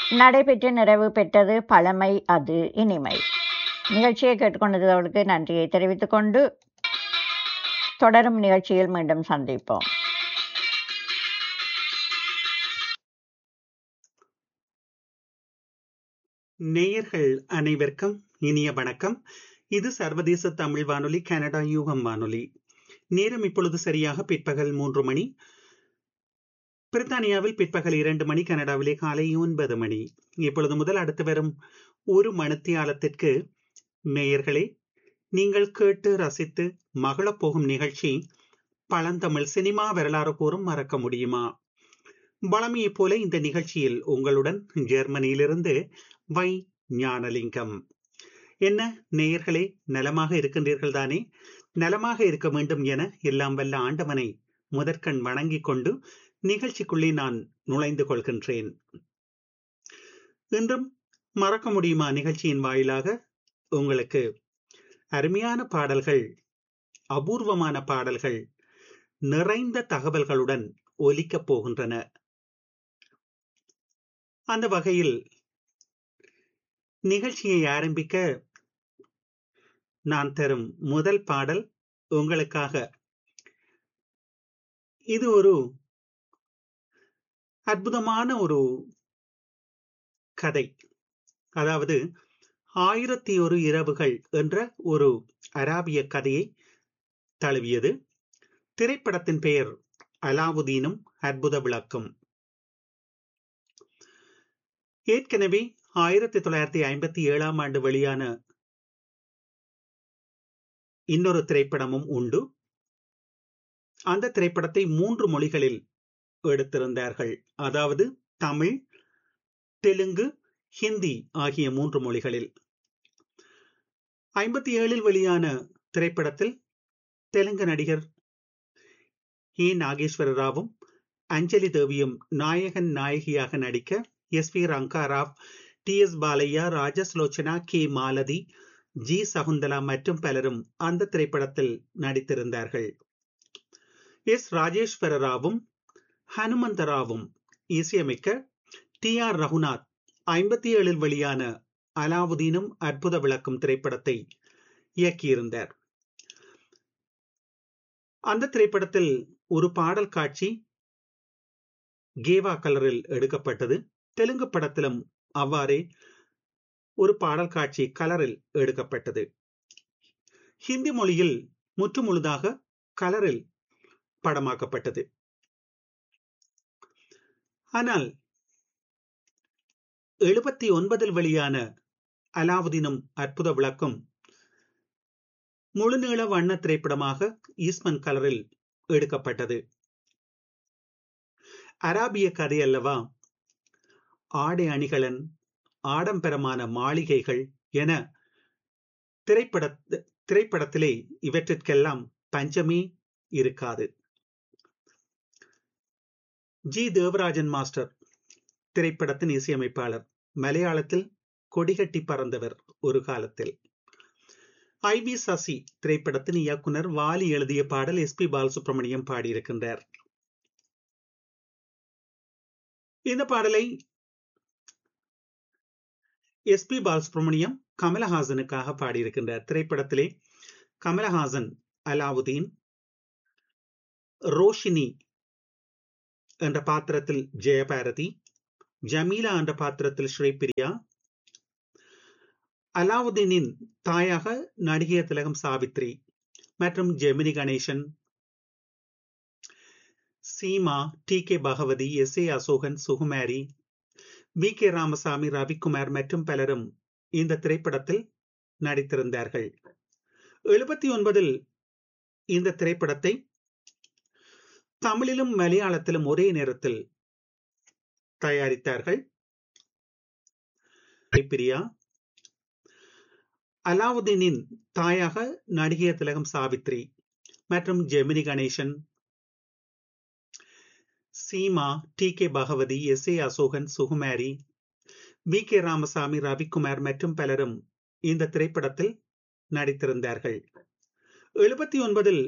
நடைபெற்று நிறைவு பெற்றது பழமை அது இனிமை நிகழ்ச்சியை கேட்டுக்கொண்டதற்கு நன்றியை தெரிவித்துக் கொண்டு தொடரும் நிகழ்ச்சியில் மீண்டும் சந்திப்போம் நேயர்கள் அனைவருக்கும் இனிய வணக்கம் இது சர்வதேச தமிழ் வானொலி கனடா யூகம் வானொலி நேரம் இப்பொழுது சரியாக பிற்பகல் மூன்று மணி பிரித்தானியாவில் பிற்பகல் இரண்டு மணி கனடாவிலே காலை ஒன்பது மணி இப்பொழுது முதல் அடுத்து வரும் ஒரு மணித்தியாலத்திற்கு நேயர்களே நீங்கள் கேட்டு ரசித்து மகளப் போகும் நிகழ்ச்சி பழந்தமிழ் சினிமா வரலாறு கூறும் மறக்க முடியுமா வளமையைப் போல இந்த நிகழ்ச்சியில் உங்களுடன் ஜெர்மனியிலிருந்து வை ஞானலிங்கம் என்ன நேயர்களே நலமாக இருக்கின்றீர்கள் தானே நலமாக இருக்க வேண்டும் என எல்லாம் வல்ல ஆண்டவனை முதற்கண் வணங்கிக் கொண்டு நிகழ்ச்சிக்குள்ளே நான் நுழைந்து கொள்கின்றேன் இன்றும் மறக்க முடியுமா நிகழ்ச்சியின் வாயிலாக உங்களுக்கு அருமையான பாடல்கள் அபூர்வமான பாடல்கள் நிறைந்த தகவல்களுடன் ஒலிக்கப் போகின்றன அந்த வகையில் நிகழ்ச்சியை ஆரம்பிக்க நான் தரும் முதல் பாடல் உங்களுக்காக இது ஒரு அற்புதமான ஒரு கதை அதாவது ஆயிரத்தி ஒரு இரவுகள் என்ற ஒரு அராபிய கதையை தழுவியது திரைப்படத்தின் பெயர் அலாவுதீனும் அற்புத விளக்கம் ஏற்கனவே ஆயிரத்தி தொள்ளாயிரத்தி ஐம்பத்தி ஏழாம் ஆண்டு வெளியான இன்னொரு திரைப்படமும் உண்டு அந்த திரைப்படத்தை மூன்று மொழிகளில் எடுத்திருந்தார்கள் அதாவது தமிழ் தெலுங்கு ஹிந்தி ஆகிய மூன்று மொழிகளில் ஐம்பத்தி ஏழில் வெளியான திரைப்படத்தில் தெலுங்கு நடிகர் ஏ நாகேஸ்வர ராவும் அஞ்சலி தேவியும் நாயகன் நாயகியாக நடிக்க S V Rangarao T S Balaiah Rajasulochana K Malathi G Sakunthala மற்றும் பலரும் அந்த திரைப்படத்தில் நடித்திருந்தார்கள் எஸ் ராஜேஸ்வர ராவும் ஹனுமந்தராவும் இசையமைக்க டி ஆர் ரகுநாத் ஐம்பத்தி ஏழில் வெளியான அலாவுதீனும் அற்புத விளக்கும் திரைப்படத்தை இயக்கியிருந்தார் அந்த திரைப்படத்தில் ஒரு பாடல் காட்சி கேவா கலரில் எடுக்கப்பட்டது தெலுங்கு படத்திலும் அவ்வாறே ஒரு பாடல் காட்சி கலரில் எடுக்கப்பட்டது ஹிந்தி மொழியில் முற்று முழுதாக கலரில் படமாக்கப்பட்டது ஆனால் எழுபத்தி ஒன்பதில் வெளியான அலாவுதீனும் அற்புத விளக்கம் முழுநீள வண்ண திரைப்படமாக ஈஸ்மன் கலரில் எடுக்கப்பட்டது அராபிய கதை அல்லவா ஆடை அணிகலன் ஆடம்பரமான மாளிகைகள் என திரைப்பட திரைப்படத்திலே இவற்றிற்கெல்லாம் பஞ்சமே இருக்காது ஜி தேவராஜன் மாஸ்டர் திரைப்படத்தின் இசையமைப்பாளர் மலையாளத்தில் கொடிகட்டி பறந்தவர் ஒரு காலத்தில் ஐ வி சசி திரைப்படத்தின் இயக்குனர் வாலி எழுதிய பாடல் எஸ் பி பாலசுப்ரமணியம் பாடியிருக்கின்றார் இந்த பாடலை எஸ் பி பாலசுப்ரமணியம் கமலஹாசனுக்காக பாடியிருக்கின்றார் திரைப்படத்திலே கமலஹாசன் அலாவுதீன் ரோஷினி என்ற பாத்திரத்தில் ஜெயபாரதி ஜமீலா என்ற பாத்திரத்தில் ஸ்ரீபிரியா அலாவுதீனின் தாயாக நடிகை திலகம் சாவித்ரி மற்றும் Gemini Ganesan Seema T K Bhagavathi S A Asokan Sukumari V K Ramasamy Ravikumar மற்றும் பலரும் இந்த திரைப்படத்தில் நடித்திருந்தார்கள் எழுபத்தி ஒன்பதில் இந்த திரைப்படத்தை தமிழிலும் மலையாளத்திலும் ஒரே நேரத்தில் தயாரித்தார்கள் பிரியா அலாவுதீனின் தாயாக நடிகை திலகம் சாவித்ரி மற்றும் Gemini Ganesan Seema T K Bhagavathi S A Asokan Sukumari V K Ramasamy Ravikumar மற்றும் பலரும் இந்த திரைப்படத்தில் நடித்திருந்தார்கள் எழுபத்தி ஒன்பதில்